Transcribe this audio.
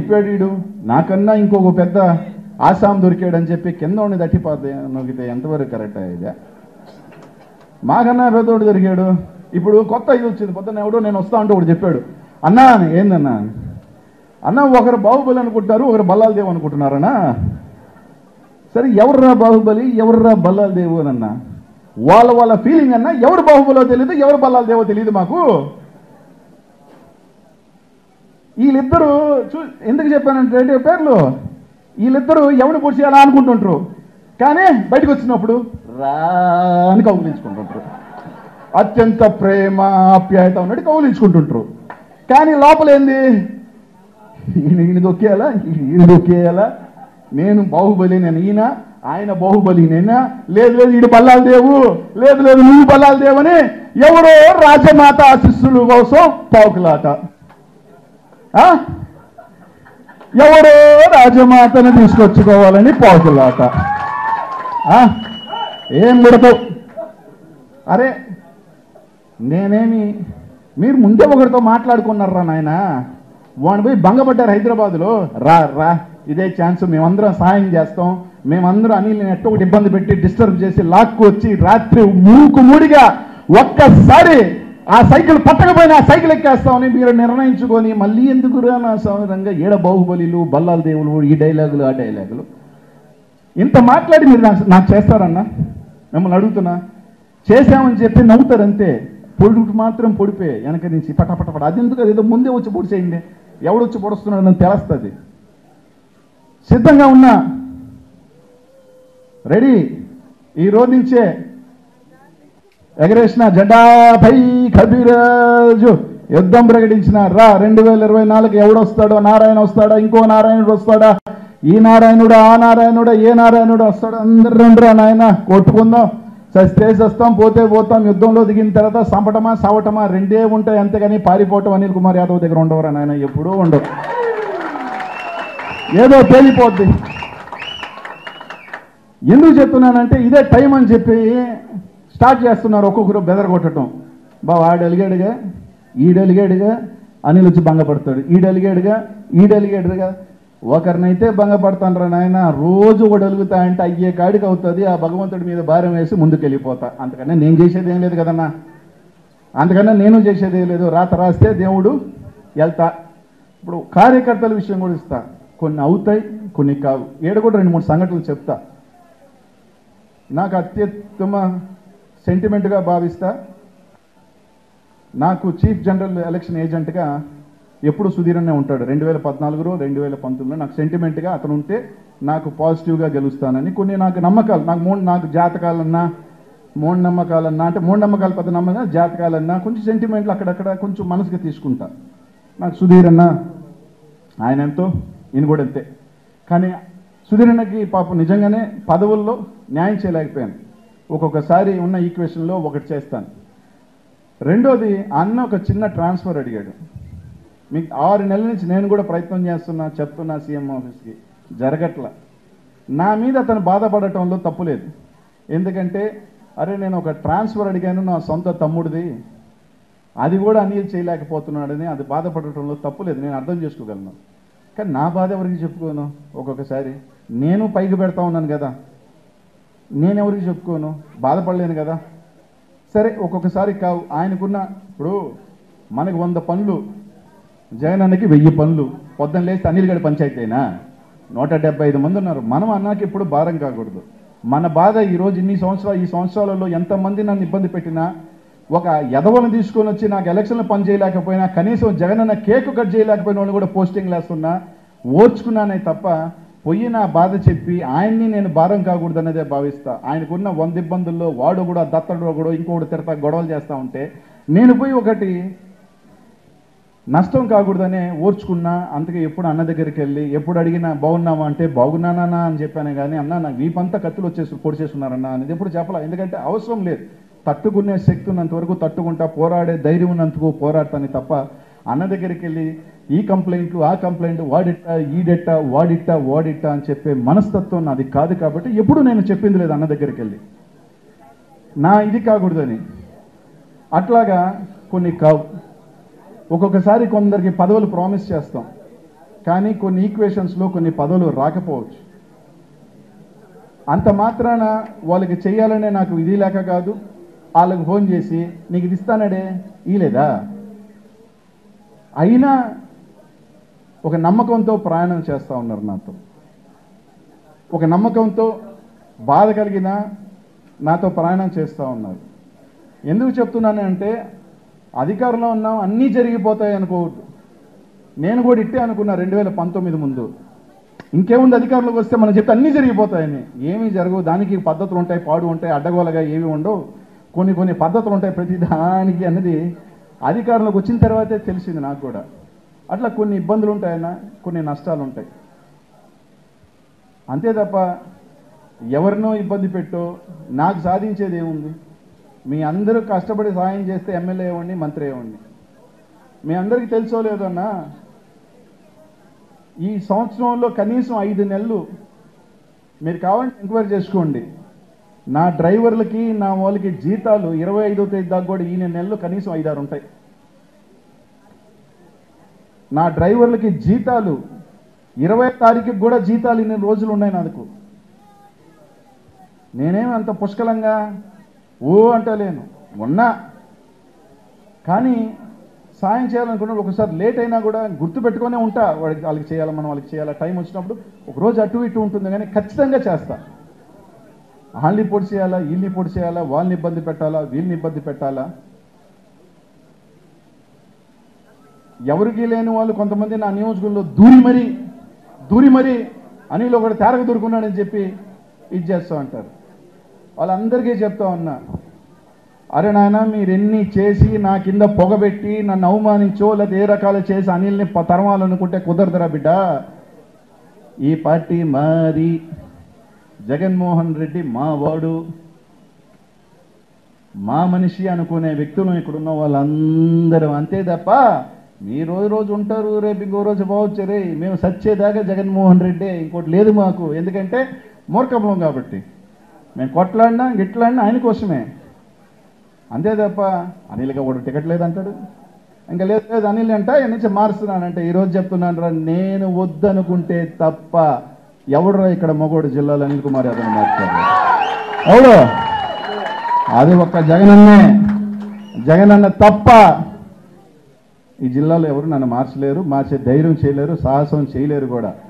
అయిపోయాడు వీడు నాకన్నా ఇంకొక పెద్ద ఆసాం దొరికాడని చెప్పి కింద ఉండి తట్టిపోతే నొక్కితే ఎంతవరకు కరెక్ట్ అయ్యేదా మాకన్నా పెద్దోడు దొరికాడు ఇప్పుడు కొత్త ఇది వచ్చింది పొద్దున్న ఎవడో నేను వస్తా అంటూ ఒకడు చెప్పాడు అన్నా ఏందన్నా అన్న ఒకరు బాహుబలి అనుకుంటారు ఒకరు బల్లాల దేవు అనుకుంటున్నారనా సరే ఎవర్రా బాహుబలి ఎవర్రా బల్లాల దేవు అని అన్నా వాళ్ళ వాళ్ళ ఫీలింగ్ అన్నా ఎవరు బాహుబలో తెలియదు ఎవరు బల్లాల దేవో తెలియదు మాకు వీళ్ళిద్దరూ చూ ఎందుకు చెప్పానంటే ఏంటి పేర్లు వీళ్ళిద్దరూ ఎవరిని పొడి చేయాలా అనుకుంటుంటారు కానీ బయటకు వచ్చినప్పుడు రా అని కౌగులించుకుంటుంటారు అత్యంత ప్రేమ ఆప్యాయత ఉన్నట్టు కౌగులించుకుంటుంటారు కానీ లోపల ఏంది ఈయన ఈయన దొక్కేయాలా ఈయన దొక్కేయాలా నేను బాహుబలి నేను ఈయన ఆయన బాహుబలి నేనా లేదు లేదు ఈడు బల్లాల దేవు లేదు లేదు నువ్వు బల్లాల దేవు అని ఎవరో రాజమాత ఆశిస్సుల కోసం పావుకులాట ఆ? ఎవరో రాజమాతను తీసుకొచ్చుకోవాలని పావుకులాట ఆ? ఏం ముడతావు అరే నేనేమి మీరు ముందే ఒకరితో మాట్లాడుకున్నారా నాయన వాడు పోయి భంగపడ్డారు హైదరాబాద్లో రా రా ఇదే ఛాన్స్ మేమందరం సాయం చేస్తాం మేమందరం అనిల్ని ఎట్ట ఒకటి ఇబ్బంది పెట్టి డిస్టర్బ్ చేసి లాక్కు వచ్చి రాత్రి మూకు మూడిగా ఒక్కసారి ఆ సైకిల్ పట్టకపోయినా ఆ సైకిల్ ఎక్కేస్తామని మీరు నిర్ణయించుకొని మళ్ళీ ఎందుకు నా సౌరంగా ఏడ బాహుబలిలు బల్లాల దేవులు ఈ డైలాగులు ఆ డైలాగులు ఇంత మాట్లాడి మీరు నాకు నాకు చేస్తారన్నా మిమ్మల్ని అడుగుతున్నా చేశామని చెప్పి నవ్వుతారు అంతే పొడుగు మాత్రం పొడిపే వెనక నుంచి పట పట పట అది ఎందుకు ఏదో ముందే వచ్చి పొడిచేయండి ఎవడొచ్చి పొడుస్తున్నాడని తెలుస్తుంది సిద్ధంగా ఉన్నా రెడీ ఈ రోజు నుంచే ఎగరేసిన జెండాపై కబీరాజు యుద్ధం ప్రకటించిన రా రెండు వేల ఇరవై నాలుగు ఎవడొస్తాడో నారాయణ వస్తాడా ఇంకో నారాయణుడు వస్తాడా ఈ నారాయణుడు ఆ నారాయణుడు ఏ నారాయణుడు వస్తాడు అందరు రండిరా నాయన కొట్టుకుందాం చస్తే చస్తాం పోతే పోతాం యుద్ధంలో దిగిన తర్వాత సంపటమా సావటమా రెండే ఉంటాయి అంతేగాని పారిపోవటం అనిల్ కుమార్ యాదవ్ దగ్గర ఉండవరా నాయన ఎప్పుడూ ఉండవు ఏదో తేలిపోద్ది ఎందుకు చెప్తున్నానంటే ఇదే టైం అని చెప్పి స్టార్ట్ చేస్తున్నారు ఒక్కొక్కరు బెదరగొట్టడం బావ ఆడు అలిగాడుగా ఈడు అలిగాడుగా అనిల్ వచ్చి భంగపడతాడు ఈడు అలిగాడుగా ఈడు అలిగాడుగా ఒకరినైతే భంగపడతాను నాయన రోజు ఒకటి అలుగుతా అంటే అయ్యే కాడికి అవుతుంది ఆ భగవంతుడి మీద భారం వేసి ముందుకు వెళ్ళిపోతా అంతకన్నా నేను చేసేది ఏం లేదు కదన్నా అందుకన్నా నేను చేసేది ఏం లేదు రాత రాస్తే దేవుడు వెళ్తా ఇప్పుడు కార్యకర్తల విషయం కూడా ఇస్తా కొన్ని అవుతాయి కొన్ని కావు ఏడ కూడా రెండు మూడు సంఘటనలు చెప్తా నాకు అత్యుత్తమ సెంటిమెంట్గా భావిస్తా నాకు చీఫ్ జనరల్ ఎలక్షన్ ఏజెంట్గా ఎప్పుడు సుధీరనే ఉంటాడు రెండు వేల పద్నాలుగులో రెండు వేల పంతొమ్మిదిలో నాకు సెంటిమెంట్గా అతను ఉంటే నాకు పాజిటివ్గా గెలుస్తానని కొన్ని నాకు నమ్మకాలు నాకు మూడు నాకు జాతకాలన్నా మూఢనమ్మకాలన్నా అంటే మూఢనమ్మకాలు పెద్ద నమ్మకం జాతకాలన్నా కొంచెం సెంటిమెంట్లు అక్కడక్కడ కొంచెం మనసుకి తీసుకుంటా నాకు సుధీర్ అన్న ఆయన ఎంతో ఈయన కూడా అంతే కానీ సుధీరన్నకి పాపం నిజంగానే పదవుల్లో న్యాయం చేయలేకపోయాను ఒక్కొక్కసారి ఉన్న ఈక్వేషన్లో ఒకటి చేస్తాను రెండోది అన్న ఒక చిన్న ట్రాన్స్ఫర్ అడిగాడు మీకు ఆరు నెలల నుంచి నేను కూడా ప్రయత్నం చేస్తున్నా చెప్తున్నా సీఎం ఆఫీస్కి జరగట్ల నా మీద అతను బాధపడటంలో తప్పులేదు ఎందుకంటే అరే నేను ఒక ట్రాన్స్ఫర్ అడిగాను నా సొంత తమ్ముడిది అది కూడా అనిల్ చేయలేకపోతున్నాడని అది బాధపడటంలో తప్పులేదు నేను అర్థం చేసుకోగలను కానీ నా బాధ ఎవరికి చెప్పుకోను ఒక్కొక్కసారి నేను పైకి పెడతా ఉన్నాను కదా నేను ఎవరికి చెప్పుకోను బాధపడలేను కదా సరే ఒక్కొక్కసారి కావు ఆయనకున్న ఇప్పుడు మనకు వంద పనులు జగన్ అన్నకి వెయ్యి పనులు పొద్దున్న లేస్తే అనిల్ గడి పంచాయతీ అయినా నూట డెబ్బై ఐదు మంది ఉన్నారు మనం అన్నకి ఎప్పుడు భారం కాకూడదు మన బాధ ఈరోజు ఇన్ని సంవత్సరాలు ఈ సంవత్సరాలలో ఎంతమంది నన్ను ఇబ్బంది పెట్టినా ఒక ఎదవను తీసుకొని వచ్చి నాకు ఎలక్షన్లు పని చేయలేకపోయినా కనీసం జగన్ అన్న కేక్ కట్ చేయలేకపోయిన వాళ్ళు కూడా పోస్టింగ్ వేస్తున్నా ఓర్చుకున్నానే తప్ప పొయ్యి నా బాధ చెప్పి ఆయన్ని నేను భారం కాకూడదనేదే భావిస్తా ఆయనకున్న వంద ఇబ్బందుల్లో వాడు కూడా దత్తడు కూడా ఇంకొకటి తిడతా గొడవలు చేస్తా ఉంటే నేను పోయి ఒకటి నష్టం కాకూడదనే ఓర్చుకున్నా అందుకే ఎప్పుడు అన్న దగ్గరికి వెళ్ళి ఎప్పుడు అడిగినా బాగున్నావా అంటే బాగున్నానా అని చెప్పాను కానీ అన్న నాకు వీపంతా కత్తులు వచ్చేసి పొడిచేస్తున్నారన్న అనేది ఎప్పుడు చెప్పాల ఎందుకంటే అవసరం లేదు తట్టుకునే శక్తి ఉన్నంత వరకు తట్టుకుంటా పోరాడే ధైర్యం ఉన్నందుకు పోరాడతాను తప్ప అన్న దగ్గరికి వెళ్ళి ఈ కంప్లైంట్లు ఆ కంప్లైంట్ వాడిట్ట ఈడెట్ట వాడిట్ట వాడిట్ట అని చెప్పే మనస్తత్వం నాది కాదు కాబట్టి ఎప్పుడు నేను చెప్పింది లేదు అన్న దగ్గరికి వెళ్ళి నా ఇది కాకూడదని అట్లాగా కొన్ని కావు ఒక్కొక్కసారి కొందరికి పదవులు ప్రామిస్ చేస్తాం కానీ కొన్ని ఈక్వేషన్స్లో కొన్ని పదవులు రాకపోవచ్చు అంత మాత్రాన వాళ్ళకి చేయాలనే నాకు ఇది లేక కాదు వాళ్ళకి ఫోన్ చేసి నీకు ఇది ఇస్తానడే ఇలేదా అయినా ఒక నమ్మకంతో ప్రయాణం చేస్తూ ఉన్నారు నాతో ఒక నమ్మకంతో బాధ కలిగిన నాతో ప్రయాణం చేస్తూ ఉన్నారు ఎందుకు చెప్తున్నాను అంటే అధికారంలో ఉన్నాం అన్నీ జరిగిపోతాయి అనుకోవద్దు నేను కూడా ఇట్టే అనుకున్నా రెండు వేల పంతొమ్మిది ముందు ఇంకేముంది అధికారంలోకి వస్తే మనం చెప్తే అన్నీ జరిగిపోతాయని ఏమీ జరగవు దానికి పద్ధతులు ఉంటాయి పాడు ఉంటాయి అడ్డగోలగా ఏవి ఉండవు కొన్ని కొన్ని పద్ధతులు ఉంటాయి ప్రతి దానికి అన్నది అధికారంలోకి వచ్చిన తర్వాతే తెలిసింది నాకు కూడా అట్లా కొన్ని ఇబ్బందులు ఉంటాయన్న కొన్ని నష్టాలు ఉంటాయి అంతే తప్ప ఎవరినో ఇబ్బంది పెట్టో నాకు సాధించేది ఏముంది మీ అందరూ కష్టపడి సాయం చేస్తే ఎమ్మెల్యే ఇవ్వండి మంత్రి ఇవ్వండి మీ అందరికీ తెలుసో లేదన్నా ఈ సంవత్సరంలో కనీసం ఐదు నెలలు మీరు కావాలంటే ఎంక్వైరీ చేసుకోండి నా డ్రైవర్లకి నా వాళ్ళకి జీతాలు ఇరవై ఐదో తేదీ దాకా కూడా ఈ నెలలో కనీసం ఐదారు ఉంటాయి నా డ్రైవర్లకి జీతాలు ఇరవై తారీఖుకి కూడా జీతాలు ఇన్ని రోజులు ఉన్నాయి నాకు నేనేం అంత పుష్కలంగా ఓ అంటలేను ఉన్నా కానీ సాయం చేయాలనుకున్నప్పుడు ఒకసారి లేట్ అయినా కూడా గుర్తు పెట్టుకునే ఉంటా వాడికి వాళ్ళకి చేయాలి మనం వాళ్ళకి చేయాలి టైం వచ్చినప్పుడు ఒక రోజు అటు ఇటు ఉంటుంది కానీ ఖచ్చితంగా చేస్తా వాళ్ళని పొడి చేయాలా వీళ్ళని పొడి చేయాలా వాళ్ళని ఇబ్బంది పెట్టాలా వీళ్ళని ఇబ్బంది పెట్టాలా ఎవరికి లేని వాళ్ళు కొంతమంది నా నియోజకవర్గంలో దూరి మరీ దూరి మరీ అనిల్ ఒకటి తేరగ దొరుకున్నాడని చెప్పి ఇది చేస్తూ ఉంటారు వాళ్ళందరికీ చెప్తా ఉన్నా అరే నాయన మీరు ఎన్ని చేసి నా కింద పొగబెట్టి నన్ను అవమానించో లేదా ఏ రకాలు చేసి అనిల్ని ప- తరమాలనుకుంటే కుదరదురా బిడ్డ ఈ పార్టీ మాది జగన్మోహన్ రెడ్డి మా వాడు మా మనిషి అనుకునే వ్యక్తులు ఇక్కడ ఉన్న వాళ్ళందరూ అంతే తప్ప మీ రోజు రోజు ఉంటారు రేపు ఇంకో రోజు పోవచ్చు రే మేము సచ్చేదాకా జగన్మోహన్ రెడ్డి ఇంకోటి లేదు మాకు ఎందుకంటే మూర్ఖంలో కాబట్టి మేము కొట్లాడినా గిట్లాడినా ఆయన కోసమే అంతే తప్ప అనిల్గా కూడా టికెట్ లేదంటాడు ఇంకా లేదు లేదు అనిల్ అంట ఈ నుంచి మారుస్తున్నానంటే ఈరోజు చెప్తున్నాను రా నేను వద్దనుకుంటే తప్ప ఎవడురా ఇక్కడ మొగోడు జిల్లాలో అనిల్ కుమార్ యాదవ్ మార్చారు ఎవడు అది ఒక్క జగనన్నే జగనన్న తప్ప ఈ జిల్లాలో ఎవరు నన్ను మార్చలేరు మార్చే ధైర్యం చేయలేరు సాహసం చేయలేరు కూడా